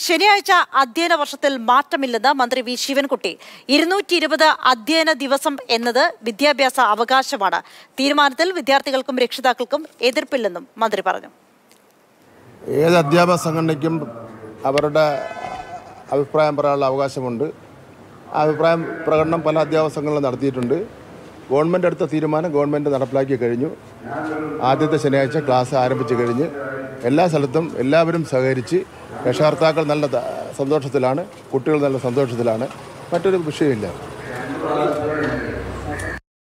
ശനിയാഴ്ച അധ്യയന വർഷത്തിൽ മാറ്റമില്ലെന്ന് മന്ത്രി വി ശിവൻകുട്ടി ഇരുന്നൂറ്റി ഇരുപത് അധ്യയന ദിവസം എന്നത് വിദ്യാഭ്യാസ അവകാശമാണ് തീരുമാനത്തിൽ വിദ്യാർത്ഥികൾക്കും രക്ഷിതാക്കൾക്കും എതിർപ്പില്ലെന്നും മന്ത്രി പറഞ്ഞു ഏത് അധ്യാപക സംഘടനയ്ക്കും അവരുടെ അഭിപ്രായം പറയാനുള്ള അവകാശമുണ്ട് ആ അഭിപ്രായം പ്രകടനം പല അധ്യാപക സംഘടനകളും നടത്തിയിട്ടുണ്ട് ഗവൺമെൻറ് എടുത്ത തീരുമാനം ഗവൺമെൻറ് നടപ്പിലാക്കി കഴിഞ്ഞു ആദ്യത്തെ ശനിയാഴ്ച ക്ലാസ് ആരംഭിച്ചു കഴിഞ്ഞ് എല്ലാ സ്ഥലത്തും എല്ലാവരും സഹകരിച്ച് രക്ഷകർത്താക്കൾ നല്ല ത- സന്തോഷത്തിലാണ് കുട്ടികൾ നല്ല സന്തോഷത്തിലാണ് മറ്റൊരു വിഷയമില്ല